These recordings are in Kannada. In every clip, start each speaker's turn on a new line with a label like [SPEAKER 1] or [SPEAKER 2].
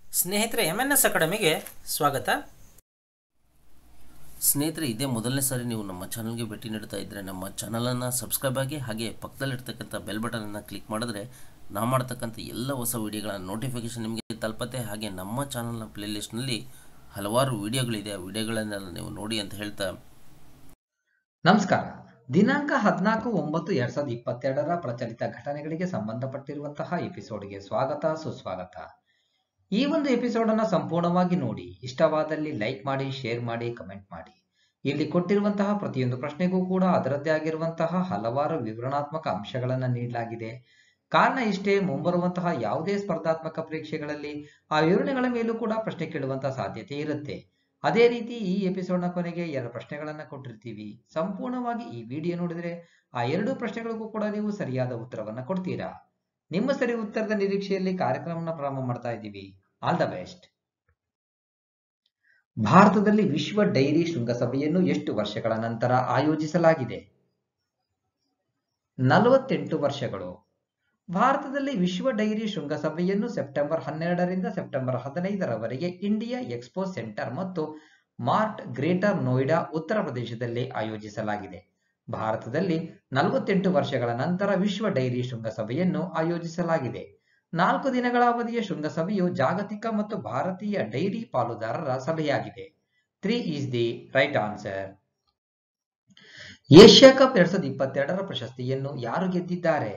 [SPEAKER 1] ಸ್ನೇಹಿತರೆ ಎಮ್ ಎನ್ ಎಸ್ ಅಕಾಡೆಮಿಗೆ ಸ್ವಾಗತ
[SPEAKER 2] ಸ್ನೇಹಿತರೆ ಇದೇ ಮೊದಲನೇ ಸಾರಿ ನೀವು ನಮ್ಮ ಚಾನಲ್ಗೆ ಭೇಟಿ ನೀಡ್ತಾ ಇದ್ದರೆ ನಮ್ಮ ಚಾನಲನ್ನು ಸಬ್ಸ್ಕ್ರೈಬ್ ಆಗಿ ಹಾಗೆ ಪಕ್ಕದಲ್ಲಿರ್ತಕ್ಕಂಥ ಬೆಲ್ ಬಟನನ್ನು ಕ್ಲಿಕ್ ಮಾಡಿದ್ರೆ ನಾವು ಮಾಡ್ತಕ್ಕಂಥ ಎಲ್ಲ ಹೊಸ ವಿಡಿಯೋಗಳ ನೋಟಿಫಿಕೇಷನ್ ನಿಮಗೆ ತಲುಪತ್ತೆ ಹಾಗೆ ನಮ್ಮ ಚಾನಲ್ನ ಪ್ಲೇಲಿಸ್ಟ್ನಲ್ಲಿ ಹಲವಾರು ವಿಡಿಯೋಗಳಿದೆ ಆ ವಿಡಿಯೋಗಳನ್ನೆಲ್ಲ ನೀವು ನೋಡಿ ಅಂತ ಹೇಳ್ತಾ
[SPEAKER 3] ನಮಸ್ಕಾರ ದಿನಾಂಕ ಹದಿನಾಲ್ಕು ಒಂಬತ್ತು ಎರಡ್ ಸಾವಿರದ ಇಪ್ಪತ್ತೆರಡರ ಪ್ರಚಲಿತ ಘಟನೆಗಳಿಗೆ ಸಂಬಂಧಪಟ್ಟಿರುವಂತಹ ಎಪಿಸೋಡ್ಗೆ ಸ್ವಾಗತ ಸುಸ್ವಾಗತ ಈ ಒಂದು ಎಪಿಸೋಡ್ ಅನ್ನ ಸಂಪೂರ್ಣವಾಗಿ ನೋಡಿ ಇಷ್ಟವಾದಲ್ಲಿ ಲೈಕ್ ಮಾಡಿ ಶೇರ್ ಮಾಡಿ ಕಮೆಂಟ್ ಮಾಡಿ ಇಲ್ಲಿ ಕೊಟ್ಟಿರುವಂತಹ ಪ್ರತಿಯೊಂದು ಪ್ರಶ್ನೆಗೂ ಕೂಡ ಅದರದ್ದೇ ಆಗಿರುವಂತಹ ಹಲವಾರು ವಿವರಣಾತ್ಮಕ ಅಂಶಗಳನ್ನ ನೀಡಲಾಗಿದೆ ಕಾರಣ ಇಷ್ಟೇ ಮುಂಬರುವಂತಹ ಯಾವುದೇ ಸ್ಪರ್ಧಾತ್ಮಕ ಪರೀಕ್ಷೆಗಳಲ್ಲಿ ಆ ವಿವರಣೆಗಳ ಮೇಲೂ ಕೂಡ ಪ್ರಶ್ನೆ ಕೇಳುವಂತಹ ಸಾಧ್ಯತೆ ಇರುತ್ತೆ ಅದೇ ರೀತಿ ಈ ಎಪಿಸೋಡ್ನ ಕೊನೆಗೆ ಎರಡು ಪ್ರಶ್ನೆಗಳನ್ನ ಕೊಟ್ಟಿರ್ತೀವಿ ಸಂಪೂರ್ಣವಾಗಿ ಈ ವಿಡಿಯೋ ನೋಡಿದ್ರೆ ಆ ಎರಡು ಪ್ರಶ್ನೆಗಳಿಗೂ ಕೂಡ ನೀವು ಸರಿಯಾದ ಉತ್ತರವನ್ನ ಕೊಡ್ತೀರಾ ನಿಮ್ಮ ಸರಿ ಉತ್ತರದ ನಿರೀಕ್ಷೆಯಲ್ಲಿ ಕಾರ್ಯಕ್ರಮನ ಪ್ರಾರಂಭ ಮಾಡ್ತಾ ಇದ್ದೀವಿ ಆಲ್ ದ ಬೆಸ್ಟ್ ಭಾರತದಲ್ಲಿ ವಿಶ್ವ ಡೈರಿ ಶೃಂಗಸಭೆಯನ್ನು ಎಷ್ಟು ವರ್ಷಗಳ ನಂತರ ಆಯೋಜಿಸಲಾಗಿದೆ ನಲವತ್ತೆಂಟು ವರ್ಷಗಳು ಭಾರತದಲ್ಲಿ ವಿಶ್ವ ಡೈರಿ ಶೃಂಗಸಭೆಯನ್ನು ಸೆಪ್ಟೆಂಬರ್ ಹನ್ನೆರಡರಿಂದ ಸೆಪ್ಟೆಂಬರ್ ಹದಿನೈದರವರೆಗೆ India expo centre and mart greater Noida ಉತ್ತರ ಪ್ರದೇಶದಲ್ಲಿ ಆಯೋಜಿಸಲಾಗಿದೆ ಭಾರತದಲ್ಲಿ ನಲವತ್ತೆಂಟು ವರ್ಷಗಳ ನಂತರ ವಿಶ್ವ ಡೈರಿ ಶೃಂಗಸಭೆಯನ್ನು ಆಯೋಜಿಸಲಾಗಿದೆ ನಾಲ್ಕು ದಿನಗಳ ಅವಧಿಯ ಶೃಂಗಸಭೆಯು ಜಾಗತಿಕ ಮತ್ತು ಭಾರತೀಯ ಡೈರಿ ಪಾಲುದಾರರ ಸಭೆಯಾಗಿದೆ three is the right answer Asia cup ಎರಡ್ ಸಾವಿರದ ಇಪ್ಪತ್ತೆರಡರ ಪ್ರಶಸ್ತಿಯನ್ನು ಯಾರು ಗೆದ್ದಿದ್ದಾರೆ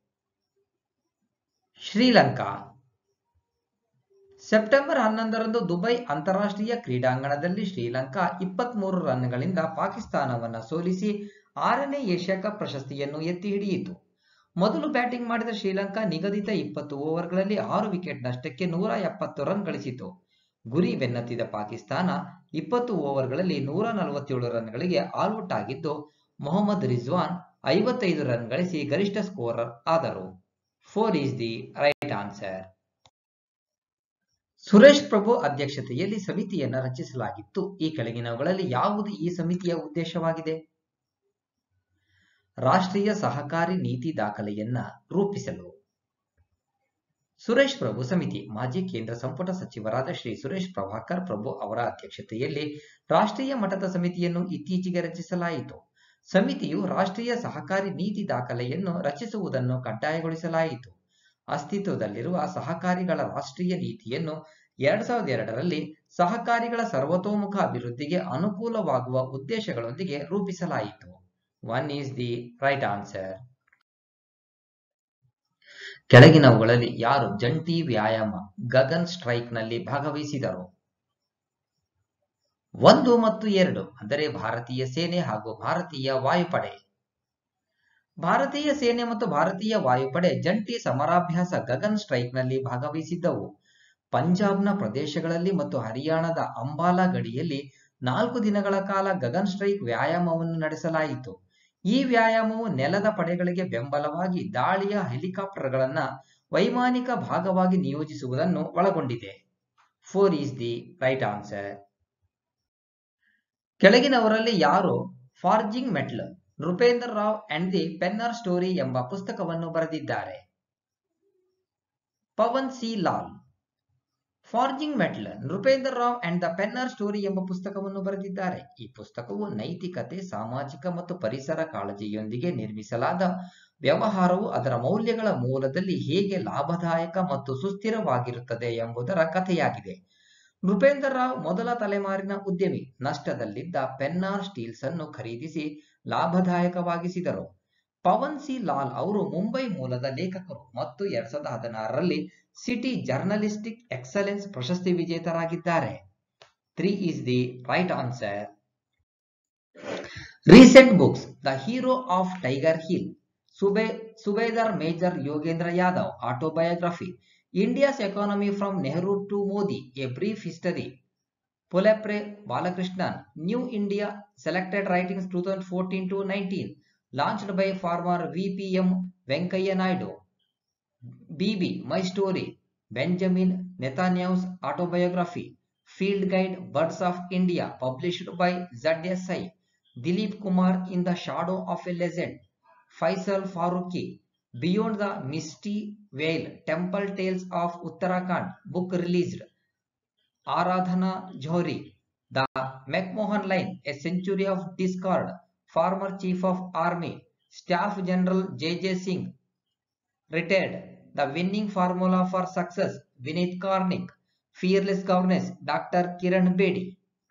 [SPEAKER 3] ಶ್ರೀಲಂಕಾ ಸೆಪ್ಟೆಂಬರ್ ಹನ್ನೊಂದರಂದು ದುಬೈ ಅಂತಾರಾಷ್ಟ್ರೀಯ ಕ್ರೀಡಾಂಗಣದಲ್ಲಿ ಶ್ರೀಲಂಕಾ ಇಪ್ಪತ್ಮೂರು ರನ್ಗಳಿಂದ ಪಾಕಿಸ್ತಾನವನ್ನ ಸೋಲಿಸಿ ಆರನೇ ಏಷ್ಯಾ ಕಪ್ ಪ್ರಶಸ್ತಿಯನ್ನು ಎತ್ತಿ ಹಿಡಿಯಿತು ಮೊದಲು ಬ್ಯಾಟಿಂಗ್ ಮಾಡಿದ ಶ್ರೀಲಂಕಾ ನಿಗದಿತ ಇಪ್ಪತ್ತು ಓವರ್ಗಳಲ್ಲಿ ಆರು ವಿಕೆಟ್ ನಷ್ಟಕ್ಕೆ ನೂರ ಎಪ್ಪತ್ತು ರನ್ ಗಳಿಸಿತು ಗುರಿ ಬೆನ್ನತ್ತಿದ ಪಾಕಿಸ್ತಾನ ಇಪ್ಪತ್ತು ಓವರ್ಗಳಲ್ಲಿ ನೂರ ನಲವತ್ತೇಳು ರನ್ಗಳಿಗೆ ಆಲ್ಔಟ್ ಆಗಿದ್ದು ಮೊಹಮ್ಮದ್ ರಿಜ್ವಾನ್ ಐವತ್ತೈದು ರನ್ ಗಳಿಸಿ ಗರಿಷ್ಠ ಸ್ಕೋರರ್ ಆದರು four is the right answer Suresh Prabhu ಅಧ್ಯಕ್ಷತೆಯಲ್ಲಿ ಸಮಿತಿಯನ್ನ ರಚಿಸಲಾಗಿತ್ತು ಈ ಕೆಳಗಿನವುಗಳಲ್ಲಿ ಯಾವುದು ಈ ಸಮಿತಿಯ ಉದ್ದೇಶವಾಗಿದೆ ರಾಷ್ಟ್ರೀಯ ಸಹಕಾರಿ ನೀತಿ ದಾಖಲೆಯನ್ನ ರೂಪಿಸಲು ಸುರೇಶ್ ಪ್ರಭು ಸಮಿತಿ ಮಾಜಿ ಕೇಂದ್ರ ಸಂಪುಟ ಸಚಿವರಾದ ಶ್ರೀ ಸುರೇಶ್ ಪ್ರಭಾಕರ್ ಪ್ರಭು ಅವರ ಅಧ್ಯಕ್ಷತೆಯಲ್ಲಿ ರಾಷ್ಟ್ರೀಯ ಮಟ್ಟದ ಸಮಿತಿಯನ್ನು ಇತ್ತೀಚೆಗೆ ರಚಿಸಲಾಯಿತು ಸಮಿತಿಯು ರಾಷ್ಟ್ರೀಯ ಸಹಕಾರಿ ನೀತಿ ದಾಖಲೆಯನ್ನು ರಚಿಸುವುದನ್ನು ಕಡ್ಡಾಯಗೊಳಿಸಲಾಯಿತು ಅಸ್ತಿತ್ವದಲ್ಲಿರುವ ಸಹಕಾರಿಗಳ ರಾಷ್ಟ್ರೀಯ ನೀತಿಯನ್ನು ಎರಡ್ ಸಾವಿರದ ಎರಡರಲ್ಲಿ ಸಹಕಾರಿಗಳ ಸರ್ವತೋಮುಖ ಅಭಿವೃದ್ಧಿಗೆ ಅನುಕೂಲವಾಗುವ ಉದ್ದೇಶಗಳೊಂದಿಗೆ ರೂಪಿಸಲಾಯಿತು one is the right answer ಕೆಳಗಿನವುಗಳಲ್ಲಿ ಯಾರು ಜಂಟಿ ವ್ಯಾಯಾಮ ಗಗನ್ ಸ್ಟ್ರೈಕ್ ನಲ್ಲಿ ಭಾಗವಹಿಸಿದರು ಒಂದು ಮತ್ತು ಎರಡು ಅಂದರೆ ಭಾರತೀಯ ಸೇನೆ ಹಾಗೂ ಭಾರತೀಯ ವಾಯುಪಡೆ ಭಾರತೀಯ ಸೇನೆ ಮತ್ತು ಭಾರತೀಯ ವಾಯುಪಡೆ ಜಂಟಿ ಸಮರಾಭ್ಯಾಸ ಗಗನ್ ಸ್ಟ್ರೈಕ್ ನಲ್ಲಿ ಭಾಗವಹಿಸಿದ್ದವು ಪಂಜಾಬ್ನ ಪ್ರದೇಶಗಳಲ್ಲಿ ಮತ್ತು ಹರಿಯಾಣದ ಅಂಬಾಲಾ ಗಡಿಯಲ್ಲಿ ನಾಲ್ಕು ದಿನಗಳ ಕಾಲ ಗಗನ್ ಸ್ಟ್ರೈಕ್ ವ್ಯಾಯಾಮವನ್ನು ನಡೆಸಲಾಯಿತು ಈ ವ್ಯಾಯಾಮವು ನೆಲದ ಪಡೆಗಳಿಗೆ ಬೆಂಬಲವಾಗಿ ದಾಳಿಯ ಹೆಲಿಕಾಪ್ಟರ್ಗಳನ್ನ ವೈಮಾನಿಕ ಭಾಗವಾಗಿ ನಿಯೋಜಿಸುವುದನ್ನು ಒಳಗೊಂಡಿದೆ four is the right answer ಕೆಳಗಿನವರಲ್ಲಿ ಯಾರು forging mettle Nripendra Rao and the Penner story ಎಂಬ ಪುಸ್ತಕವನ್ನು ಬರೆದಿದ್ದಾರೆ Pawan C Lall forging mettle Nripendra Rao and the Penner story ಎಂಬ ಪುಸ್ತಕವನ್ನು ಬರೆದಿದ್ದಾರೆ ಈ ಪುಸ್ತಕವು ನೈತಿಕತೆ ಸಾಮಾಜಿಕ ಮತ್ತು ಪರಿಸರ ಕಾಳಜಿಯೊಂದಿಗೆ ನಿರ್ಮಿಸಲಾದ ವ್ಯವಹಾರವು ಅದರ ಮೌಲ್ಯಗಳ ಮೂಲದಲ್ಲಿ ಹೇಗೆ ಲಾಭದಾಯಕ ಮತ್ತು ಸುಸ್ಥಿರವಾಗಿರುತ್ತದೆ ಎಂಬುದರ ಕಥೆಯಾಗಿದೆ ನೃಪೇಂದ್ರ ರಾವ್ ಮೊದಲ ತಲೆಮಾರಿನ ಉದ್ಯಮಿ ನಷ್ಟದಲ್ಲಿದ್ದ ಪೆನ್ನಾರ್ ಸ್ಟೀಲ್ಸ್ ಅನ್ನು ಖರೀದಿಸಿ ಲಾಭದಾಯಕವಾಗಿಸಿದರು ಪವನ್ ಸಿ ಲಾಲ್ ಅವರು ಮುಂಬೈ ಮೂಲದ ಲೇಖಕರು ಮತ್ತು ಎರಡ್ ಸಾವಿರದ ಹದಿನಾರರಲ್ಲಿ ಸಿಟಿ ಜರ್ನಲಿಸ್ಟಿಕ್ ಎಕ್ಸಲೆನ್ಸ್ ಪ್ರಶಸ್ತಿ ವಿಜೇತರಾಗಿದ್ದಾರೆ three is the right answer recent books the hero of Tiger Hill ಸುಬೇ Subedar major Yogendra Yadav autobiography India's economy from Nehru to Modi a brief history Puloapre Balakrishnan new India selected writings two thousand fourteen to nineteen launched by former VPM Venkaiah Naidu Bibi my story Benjamin Netanyahu's autobiography field guide birds of India published by Z S I Dilip Kumar in the shadow of a legend Faisal Farooqui beyond the misty veil temple tales of Uttarakhand book released Aradhana Johri the McMahon line a century of discord former chief of army staff general J J Singh retired the winning formula for success Vineet Karnik fearless governance doctor Kiran Bedi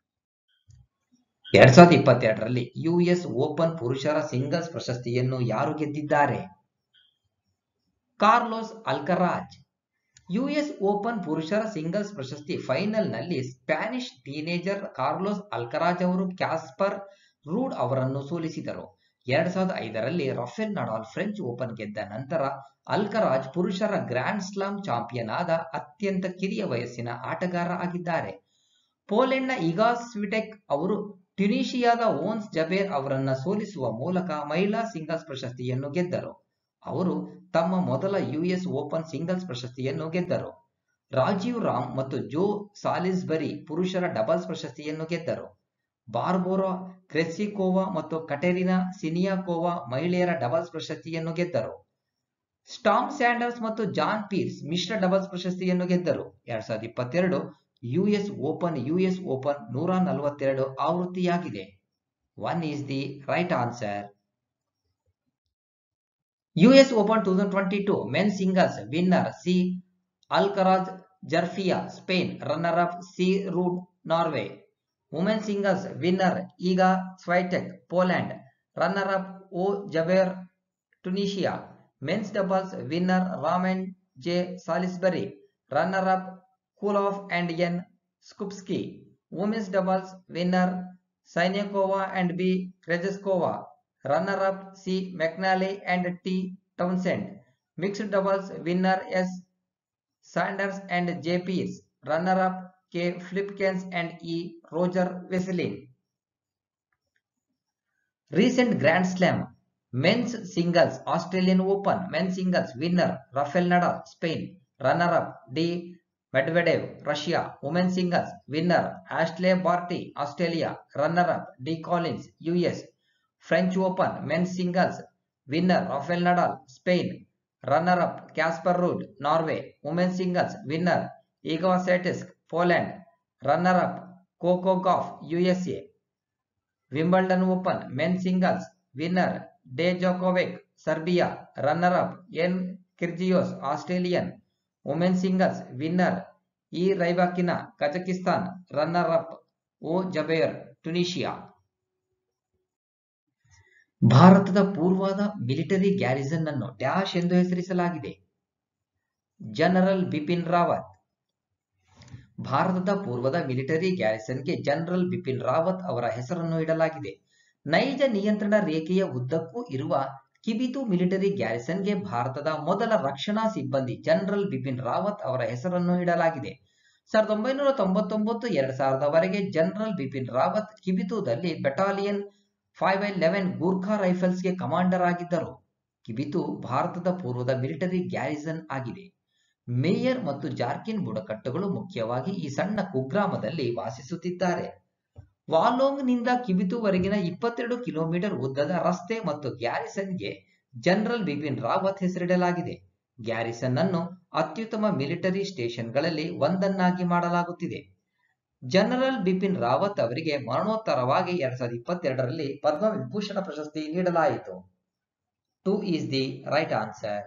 [SPEAKER 3] ಎರಡ್ ಸಾವಿರದ ಇಪ್ಪತ್ತೆರಡರಲ್ಲಿ ಯುಎಸ್ ಓಪನ್ ಪುರುಷರ ಸಿಂಗಲ್ಸ್ ಪ್ರಶಸ್ತಿಯನ್ನು ಯಾರು ಗೆದ್ದಿದ್ದಾರೆ ಕಾರ್ಲೋಸ್ ಅಲ್ಕರಾಜ್ ಯುಎಸ್ ಓಪನ್ ಪುರುಷರ ಸಿಂಗಲ್ಸ್ ಪ್ರಶಸ್ತಿ ಫೈನಲ್ನಲ್ಲಿ ಸ್ಪ್ಯಾನಿಷ್ ಟೀನೇಜರ್ ಕಾರ್ಲೋಸ್ ಅಲ್ಕರಾಜ್ ಅವರು ಕ್ಯಾಸ್ಪರ್ ರೂಡ್ ಅವರನ್ನು ಸೋಲಿಸಿದರು ಎರಡ್ ಸಾವಿರದ ಐದರಲ್ಲಿ ರಫೇಲ್ ನಡಾಲ್ ಫ್ರೆಂಚ್ ಓಪನ್ ಗೆದ್ದ ನಂತರ ಅಲ್ಕರಾಜ್ ಪುರುಷರ ಗ್ರ್ಯಾಂಡ್ ಸ್ಲಾಮ್ ಚಾಂಪಿಯನ್ ಆದ ಅತ್ಯಂತ ಕಿರಿಯ ವಯಸ್ಸಿನ ಆಟಗಾರ ಆಗಿದ್ದಾರೆ ಪೋಲೆಂಡ್ನ ಇಗಾ ಸ್ವಿಟೆಕ್ ಅವರು ಟ್ಯುನೀಷಿಯಾದ ಓನ್ಸ್ ಜಬೇರ್ ಅವರನ್ನ ಸೋಲಿಸುವ ಮೂಲಕ ಮಹಿಳಾ ಸಿಂಗಲ್ಸ್ ಪ್ರಶಸ್ತಿಯನ್ನು ಗೆದ್ದರು ಅವರು ತಮ್ಮ ಮೊದಲ ಯುಎಸ್ ಓಪನ್ ಸಿಂಗಲ್ಸ್ ಪ್ರಶಸ್ತಿಯನ್ನು ಗೆದ್ದರು ರಾಜೀವ್ ರಾಮ್ ಮತ್ತು ಜೋ ಸಾಲಿಸ್ಬರಿ ಪುರುಷರ ಡಬಲ್ಸ್ ಪ್ರಶಸ್ತಿಯನ್ನು ಗೆದ್ದರು ಬಾರ್ಬೋರಾ ಕ್ರೆಸಿಕೋವಾ ಮತ್ತು ಕಟೆರಿನಾ ಸಿನಿಯಾಕೋವಾ ಮಹಿಳೆಯರ ಡಬಲ್ಸ್ ಪ್ರಶಸ್ತಿಯನ್ನು ಗೆದ್ದರು ಸ್ಟಾಮ್ ಸ್ಯಾಂಡರ್ಸ್ ಮತ್ತು ಜಾನ್ ಪೀರ್ಸ್ ಮಿಶ್ರ ಡಬಲ್ಸ್ ಪ್ರಶಸ್ತಿಯನ್ನು ಗೆದ್ದರು ಎರಡ್ ಸಾವಿರದ ಇಪ್ಪತ್ತೆರಡು ಯುಎಸ್ ಓಪನ್ ಯುಎಸ್ ಓಪನ್ ನೂರ ನಲವತ್ತೆರಡು ಆವೃತ್ತಿಯಾಗಿದೆ one is the right answer US open two thousand twenty two men singles winner C Alcaraz Garfia Spain runner up C Ruud Norway women singles winner Iga Swiatek Poland runner up O Jabeur Tunisia men's doubles winner ರಾಮೆನ್ J Salisbury runner up Koolhof and N Skupski women's doubles winner Siniakova and B Krejcikova runner up C McNally and T Townsend mixed doubles winner S Sanders and J Peers runner up K Flipkens and E Roger Vasselin recent grand slam men's singles Australian open men singles winner Rafael Nadal Spain runner up D Medvedev Russia women singles winner Ashleigh Barty Australia runner up D Collins US French open men's singles winner Rafael Nadal Spain runner up Casper Ruud Norway women singles winner Iga Swiatek Poland runner up Coco Gauff USA Wimbledon open men singles winner D Djokovic Serbia runner up N Kyrgios Australian women singles winner E Rybakina Kazakhstan runner up O Jabeur Tunisia ಭಾರತದ ಪೂರ್ವದ ಮಿಲಿಟರಿ ಗ್ಯಾರಿಸನ್ ಅನ್ನು ಡ್ಯಾಶ್ ಎಂದು ಹೆಸರಿಸಲಾಗಿದೆ ಜನರಲ್ ಬಿಪಿನ್ ರಾವತ್ ಭಾರತದ ಪೂರ್ವದ ಮಿಲಿಟರಿ ಗ್ಯಾರಿಸನ್ಗೆ ಜನರಲ್ ಬಿಪಿನ್ ರಾವತ್ ಅವರ ಹೆಸರನ್ನು ಇಡಲಾಗಿದೆ ನೈಜ ನಿಯಂತ್ರಣ ರೇಖೆಯ ಉದ್ದಕ್ಕೂ ಇರುವ ಕಿಬಿತು ಮಿಲಿಟರಿ ಗ್ಯಾರಿಸನ್ಗೆ ಭಾರತದ ಮೊದಲ ರಕ್ಷಣಾ ಸಿಬ್ಬಂದಿ ಜನರಲ್ ಬಿಪಿನ್ ರಾವತ್ ಅವರ ಹೆಸರನ್ನು ಇಡಲಾಗಿದೆ ಸಾವಿರದ ಒಂಬೈನೂರ ತೊಂಬತ್ತೊಂಬತ್ತು ಎರಡ್ ಸಾವಿರದವರೆಗೆ ಜನರಲ್ ಬಿಪಿನ್ ರಾವತ್ ಕಿಬಿತುದಲ್ಲಿ battalion five eleven Gorkha ರೈಫಲ್ಸ್ಗೆ ಕಮಾಂಡರ್ ಆಗಿದ್ದರು ಕಿಬಿತು ಭಾರತದ ಪೂರ್ವದ ಮಿಲಿಟರಿ ಗ್ಯಾರಿಸನ್ ಆಗಿದೆ ಮೇಯರ್ ಮತ್ತು ಜಾರ್ಕಿನ್ ಬುಡಕಟ್ಟುಗಳು ಮುಖ್ಯವಾಗಿ ಈ ಸಣ್ಣ ಕುಗ್ರಾಮದಲ್ಲಿ ವಾಸಿಸುತ್ತಿದ್ದಾರೆ ವಾಲೋಂಗ್ನಿಂದ ಕಿಬಿತುವರೆಗಿನ ಇಪ್ಪತ್ತೆರಡು ಕಿಲೋಮೀಟರ್ ಉದ್ದದ ರಸ್ತೆ ಮತ್ತು ಗ್ಯಾರಿಸನ್ಗೆ ಜನರಲ್ ಬಿಪಿನ್ ರಾವತ್ ಹೆಸರಿಡಲಾಗಿದೆ ಗ್ಯಾರಿಸನ್ ಅನ್ನು ಅತ್ಯುತ್ತಮ ಮಿಲಿಟರಿ ಸ್ಟೇಷನ್ಗಳಲ್ಲಿ ಒಂದನ್ನಾಗಿ ಮಾಡಲಾಗುತ್ತಿದೆ ಜನರಲ್ ಬಿಪಿನ್ ರಾವತ್ ಅವರಿಗೆ ಮರಣೋತ್ತರವಾಗಿ ಎರಡ್ ಸಾವಿರದ ಇಪ್ಪತ್ತೆರಡರಲ್ಲಿ ಪದ್ಮ ವಿಭೂಷಣ ಪ್ರಶಸ್ತಿ ನೀಡಲಾಯಿತು two is the right answer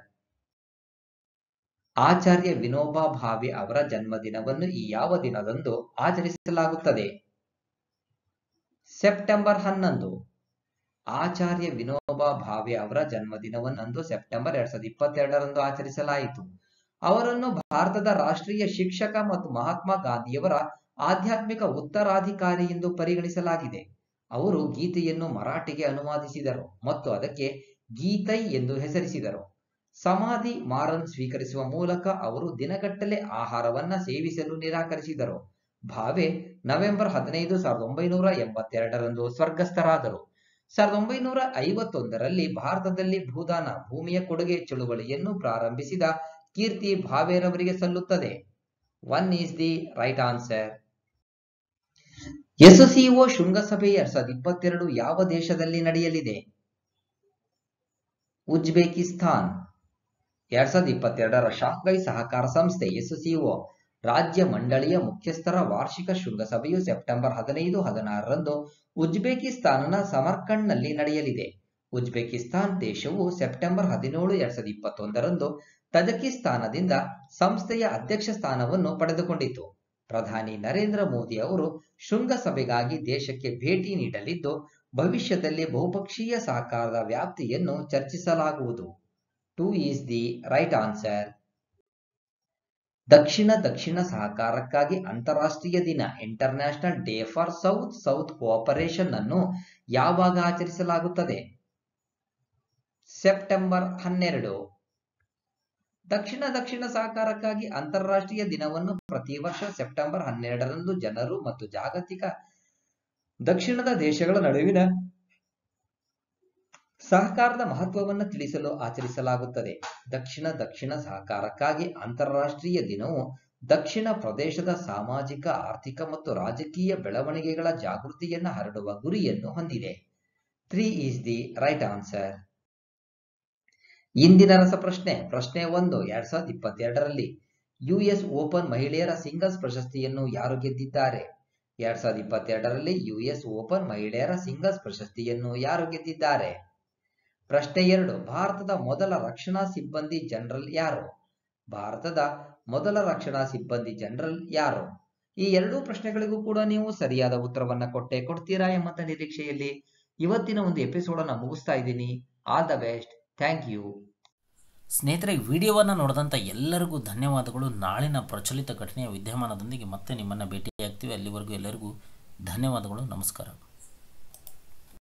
[SPEAKER 3] Acharya Vinoba Bhave ಅವರ ಜನ್ಮದಿನವನ್ನು ಈ ಯಾವ ದಿನದಂದು ಆಚರಿಸಲಾಗುತ್ತದೆ ಸೆಪ್ಟೆಂಬರ್ ಹನ್ನೊಂದು ಆಚಾರ್ಯ ವಿನೋಬಾ ಭಾವೆ ಅವರ ಜನ್ಮದಿನವನ್ನಂದು ಸೆಪ್ಟೆಂಬರ್ ಎರಡ್ ಸಾವಿರದ ಇಪ್ಪತ್ತೆರಡರಂದು ಆಚರಿಸಲಾಯಿತು ಅವರನ್ನು ಭಾರತದ ರಾಷ್ಟ್ರೀಯ ಶಿಕ್ಷಕ ಮತ್ತು ಮಹಾತ್ಮ ಗಾಂಧಿಯವರ ಆಧ್ಯಾತ್ಮಿಕ ಉತ್ತರಾಧಿಕಾರಿ ಎಂದು ಪರಿಗಣಿಸಲಾಗಿದೆ ಅವರು ಗೀತೆಯನ್ನು ಮರಾಠಿಗೆ ಅನುವಾದಿಸಿದರು ಮತ್ತು ಅದಕ್ಕೆ ಗೀತೈ ಎಂದು ಹೆಸರಿಸಿದರು ಸಮಾಧಿ ಮಾರನ್ ಸ್ವೀಕರಿಸುವ ಮೂಲಕ ಅವರು ದಿನಗಟ್ಟಲೆ ಆಹಾರವನ್ನ ಸೇವಿಸಲು ನಿರಾಕರಿಸಿದರು ಭಾವೆ ನವೆಂಬರ್ ಹದಿನೈದು ಸಾವಿರದ ಒಂಬೈನೂರ ಎಂಬತ್ತೆರಡರಂದು ಸ್ವರ್ಗಸ್ಥರಾದರು ಸಾವಿರದ ಒಂಬೈನೂರ ಐವತ್ತೊಂದರಲ್ಲಿ ಭಾರತದಲ್ಲಿ ಭೂದಾನ ಭೂಮಿಯ ಕೊಡುಗೆ ಚಳುವಳಿಯನ್ನು ಪ್ರಾರಂಭಿಸಿದ ಕೀರ್ತಿ ಭಾವೇರವರಿಗೆ ಸಲ್ಲುತ್ತದೆ one is the right answer SCO ಶೃಂಗಸಭೆ ಎರಡ್ ಸಾವಿರದ ಇಪ್ಪತ್ತೆರಡು ಯಾವ ದೇಶದಲ್ಲಿ ನಡೆಯಲಿದೆ ಉಜ್ಬೇಕಿಸ್ತಾನ್ ಎರಡ್ ಸಾವಿರದ ಇಪ್ಪತ್ತೆರಡರ ಶಾಂಘೈ ಸಹಕಾರ ಸಂಸ್ಥೆ ಎಸ್ಸಿಒ ರಾಜ್ಯ ಮಂಡಳಿಯ ಮುಖ್ಯಸ್ಥರ ವಾರ್ಷಿಕ ಶೃಂಗಸಭೆಯು ಸೆಪ್ಟೆಂಬರ್ ಹದಿನೈದು ಹದಿನಾರರಂದು ಉಜ್ಬೇಕಿಸ್ತಾನನ ಸಮರ್ಕಂಡ್ನಲ್ಲಿ ನಡೆಯಲಿದೆ ಉಜ್ಬೇಕಿಸ್ತಾನ್ ದೇಶವು ಸೆಪ್ಟೆಂಬರ್ ಹದಿನೇಳು ಎರಡ್ ಸಾವಿರದ ಇಪ್ಪತ್ತೊಂದರಂದು ತಜಕಿಸ್ತಾನದಿಂದ ಸಂಸ್ಥೆಯ ಅಧ್ಯಕ್ಷ ಸ್ಥಾನವನ್ನು ಪಡೆದುಕೊಂಡಿತು ಪ್ರಧಾನಿ ನರೇಂದ್ರ ಮೋದಿ ಅವರು ಶೃಂಗಸಭೆಗಾಗಿ ದೇಶಕ್ಕೆ ಭೇಟಿ ನೀಡಲಿದ್ದು ಭವಿಷ್ಯದಲ್ಲಿ ಬಹುಪಕ್ಷೀಯ ಸಹಕಾರದ ವ್ಯಾಪ್ತಿಯನ್ನು ಚರ್ಚಿಸಲಾಗುವುದು two is the right answer ದಕ್ಷಿಣ ದಕ್ಷಿಣ ಸಹಕಾರಕ್ಕಾಗಿ ಅಂತಾರಾಷ್ಟ್ರೀಯ ದಿನ international day for south south cooperation ಅನ್ನು ಯಾವಾಗ ಆಚರಿಸಲಾಗುತ್ತದೆ ಸೆಪ್ಟೆಂಬರ್ ಹನ್ನೆರಡು ದಕ್ಷಿಣ ದಕ್ಷಿಣ ಸಹಕಾರಕ್ಕಾಗಿ ಅಂತಾರಾಷ್ಟ್ರೀಯ ದಿನವನ್ನು ಪ್ರತಿ ವರ್ಷ ಸೆಪ್ಟೆಂಬರ್ ಹನ್ನೆರಡರಂದು ಜನರು ಮತ್ತು ಜಾಗತಿಕ ದಕ್ಷಿಣದ ದೇಶಗಳ ನಡುವಿನ ಸಹಕಾರದ ಮಹತ್ವವನ್ನು ತಿಳಿಸಲು ಆಚರಿಸಲಾಗುತ್ತದೆ ದಕ್ಷಿಣ ದಕ್ಷಿಣ ಸಹಕಾರಕ್ಕಾಗಿ ಅಂತಾರಾಷ್ಟ್ರೀಯ ದಿನವು ದಕ್ಷಿಣ ಪ್ರದೇಶದ ಸಾಮಾಜಿಕ ಆರ್ಥಿಕ ಮತ್ತು ರಾಜಕೀಯ ಬೆಳವಣಿಗೆಗಳ ಜಾಗೃತಿಯನ್ನು ಹರಡುವ ಗುರಿಯನ್ನು ಹೊಂದಿದೆ three is the right answer ಇಂದಿನ ರಸಪ್ರಶ್ನೆ ಪ್ರಶ್ನೆ ಒಂದು ಎರಡ್ ಸಾವಿರದ ಇಪ್ಪತ್ತೆರಡರಲ್ಲಿ ಯುಎಸ್ ಓಪನ್ ಮಹಿಳೆಯರ ಸಿಂಗಲ್ಸ್ ಪ್ರಶಸ್ತಿಯನ್ನು ಯಾರು ಗೆದ್ದಿದ್ದಾರೆ ಎರಡ್ ಸಾವಿರದ ಇಪ್ಪತ್ತೆರಡರಲ್ಲಿ ಯುಎಸ್ ಓಪನ್ ಮಹಿಳೆಯರ ಸಿಂಗಲ್ಸ್ ಪ್ರಶಸ್ತಿಯನ್ನು ಯಾರು ಗೆದ್ದಿದ್ದಾರೆ ಪ್ರಶ್ನೆ ಎರಡು ಭಾರತದ ಮೊದಲ ರಕ್ಷಣಾ ಸಿಬ್ಬಂದಿ ಜನರಲ್ ಯಾರು ಭಾರತದ ಮೊದಲ ರಕ್ಷಣಾ ಸಿಬ್ಬಂದಿ ಜನರಲ್ ಯಾರು ಈ ಎರಡೂ ಪ್ರಶ್ನೆಗಳಿಗೂ ಕೂಡ ನೀವು ಸರಿಯಾದ ಉತ್ತರವನ್ನ ಕೊಟ್ಟೆ ಕೊಡ್ತೀರಾ ಎಂಬಂತ ನಿರೀಕ್ಷೆಯಲ್ಲಿ ಇವತ್ತಿನ ಒಂದು ಎಪಿಸೋಡ್ ಅನ್ನ ಮುಗಿಸ್ತಾ ಇದ್ದೀನಿ all the best thank you
[SPEAKER 1] ಸ್ನೇಹಿತರೆ ವಿಡಿಯೋವನ್ನು ನೋಡಿದಂಥ ಎಲ್ಲರಿಗೂ ಧನ್ಯವಾದಗಳು ನಾಳಿನ ಪ್ರಚಲಿತ ಘಟನೆಯ ವಿದ್ಯಮಾನದೊಂದಿಗೆ ಮತ್ತೆ ನಿಮ್ಮನ್ನು ಭೇಟಿಯಾಗ್ತೀವಿ ಅಲ್ಲಿವರೆಗೂ ಎಲ್ಲರಿಗೂ ಧನ್ಯವಾದಗಳು ನಮಸ್ಕಾರ